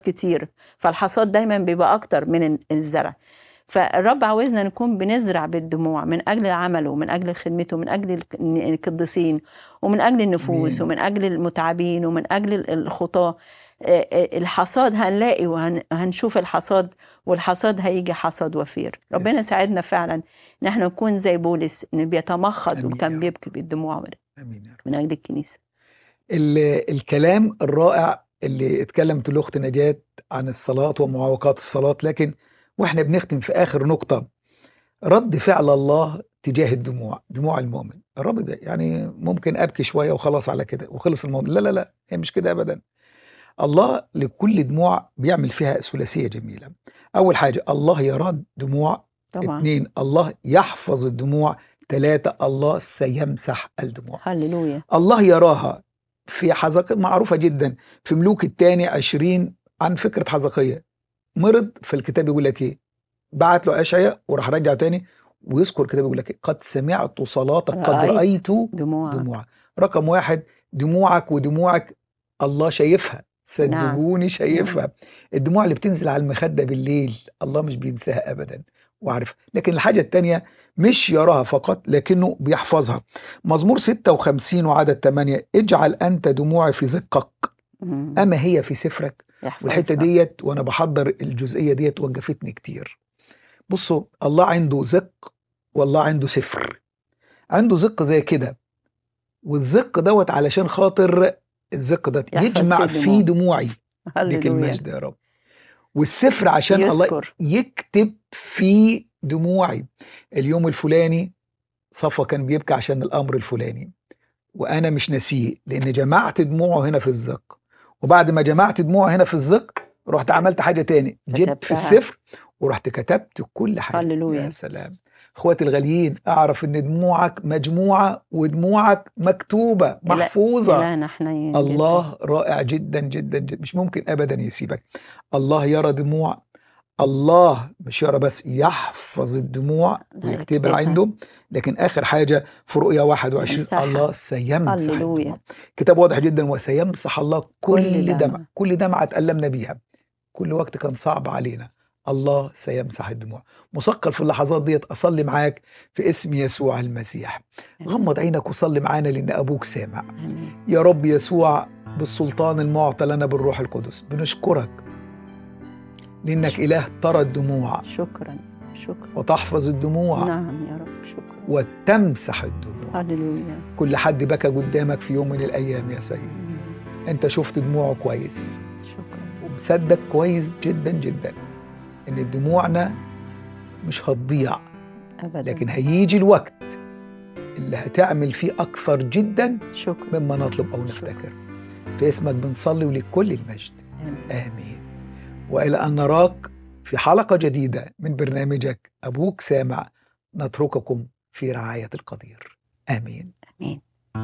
كتير فالحصاد دايما بيبقى اكتر من الزرع فالرب عاوزنا نكون بنزرع بالدموع من اجل عمله ومن اجل خدمته ومن اجل الك- القديسين ومن اجل النفوس آمين. ومن اجل المتعبين ومن اجل الخطاه آه، آه، الحصاد هنلاقي وهنشوف الحصاد والحصاد هيجي حصاد وفير ربنا يس. ساعدنا فعلا ان احنا نكون زي بولس ان بيتمخض آمين يا وكان رب. بيبكي بالدموع امين يا رب من اجل الكنيسه ال- الكلام الرائع اللي اتكلمت الاخت نجاة عن الصلاة ومعوقات الصلاة لكن واحنا بنختم في اخر نقطة رد فعل الله تجاه الدموع دموع المؤمن الرب ده يعني ممكن ابكي شوية وخلاص على كده وخلص الموضوع لا لا لا هي مش كده ابدا الله لكل دموع بيعمل فيها ثلاثية جميلة اول حاجة الله يراد دموع طبعا اثنين الله يحفظ الدموع ثلاثة الله سيمسح الدموع هللويا الله يراها في حزقية معروفة جدا في ملوك الثاني عشرين عن فكرة حزقية مرض في الكتاب يقول لك ايه بعت له أشعياء وراح رجع تاني ويذكر الكتاب يقول لك إيه؟ قد سمعت صلاتك قد رأيت رأيت دموع دموعك رقم واحد دموعك ودموعك الله شايفها نعم صدقوني نعم شايفها الدموع اللي بتنزل على المخدة بالليل الله مش بينساها أبدا وعارف لكن الحاجة التانية مش يراها فقط لكنه بيحفظها مزمور 56 وعدد 8 اجعل أنت دموعي في زقك مم. أما هي في سفرك والحتة يحفظها ديت وأنا بحضر الجزئية ديت وقفتني كتير بصوا الله عنده زق والله عنده سفر عنده زق زي كده والزق دوت علشان خاطر الزق ده يحفظ يجمع فيه فيه الدموع دموعي لك هللويا المجد يا رب والسفر عشان الله يذكر يكتب فيه دموعي اليوم الفلاني صفا كان بيبكي عشان الامر الفلاني وانا مش ناسيه لان جمعت دموعه هنا في الزق وبعد ما جمعت دموعه هنا في الزق رحت عملت حاجه تاني جبت في كتبتها السفر ورحت كتبت كل حاجه يا هللويا سلام اخواتي الغاليين اعرف ان دموعك مجموعه ودموعك مكتوبه إله محفوظه إلهنا حنين جدا الله رائع جدا جدا جدا مش ممكن ابدا يسيبك الله يرى دموع الله مش يرى بس يحفظ الدموع لا ويكتبها يكتبها عنده لكن اخر حاجه في رؤيا 21 يمسحها الله سيمسح هللويا الدموع كتاب واضح جدا وسيمسح الله كل كل دمع دمع كل دمعه اتألمنا بيها كل وقت كان صعب علينا الله سيمسح الدموع مثقل في اللحظات ديت اصلي معاك في اسم يسوع المسيح آمين غمض عينك وصلي معانا لان ابوك سامع آمين يا رب يسوع بالسلطان المعطى لنا بالروح القدس بنشكرك لانك شكرا اله ترى الدموع شكرا شكرا وتحفظ الدموع نعم يا رب شكرا وتمسح الدموع هللويا كل حد بكى قدامك في يوم من الايام يا سيد مم. انت شفت دموعه كويس شكرا ومصدق كويس جدا جدا ان دموعنا مش هتضيع أبدا لكن هيجي الوقت اللي هتعمل فيه اكثر جدا شكرا مما نطلب او شكرا نفتكر في اسمك بنصلي ولكل المجد آمين امين والى ان نراك في حلقه جديده من برنامجك ابوك سامع نترككم في رعايه القدير امين آمين